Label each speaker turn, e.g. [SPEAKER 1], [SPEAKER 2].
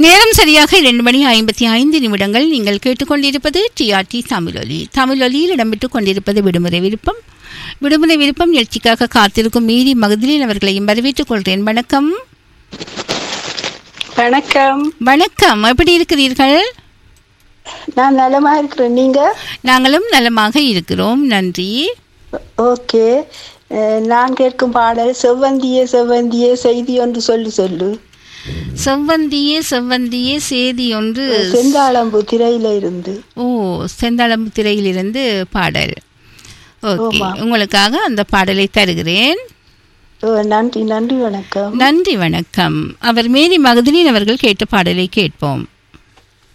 [SPEAKER 1] நேரம் சரியாக இரண்டு மணி ஐம்பத்தி ஐந்து நிமிடங்கள் நீங்கள் கேட்டுக்கொண்டிருப்பது டிஆர்டி தமிழொலி தமிழொலியில் இடம்பெற்றுக் கொண்டிருப்பது விடுமுறை விருப்பம் விடுமுறை விருப்பம் நிகழ்ச்சிக்காக காத்திருக்கும் மீறி மகதிலின் அவர்களையும் வரவேற்றுக் கொள்கிறேன் வணக்கம்
[SPEAKER 2] வணக்கம்
[SPEAKER 1] வணக்கம் எப்படி இருக்கிறீர்கள்
[SPEAKER 2] நான் நலமா இருக்கிறேன் நீங்க
[SPEAKER 1] நாங்களும் நலமாக இருக்கிறோம் நன்றி
[SPEAKER 2] ஓகே அஹ், நான் கேட்கும் பாடல் செவ்வந்தியே செவ்வந்தியே செய்தி ஒன்று சொல்லு சொல்லு
[SPEAKER 1] செவ்வந்தியே செவ்வந்தியே சேதி ஒன்று
[SPEAKER 2] செந்தாளம்பு திரையில இருந்து
[SPEAKER 1] ஓ செந்தாளம்பு திரையிலிருந்து பாடல் ஓகே
[SPEAKER 2] ஆமா.
[SPEAKER 1] உங்களுக்காக அந்த பாடலை தருகிறேன்
[SPEAKER 2] ஓ, நன்றி நன்றி வணக்கம்
[SPEAKER 1] நன்றி வணக்கம் அவர் மேரி மகதிலின் அவர்கள் கேட்ட பாடலை கேட்போம்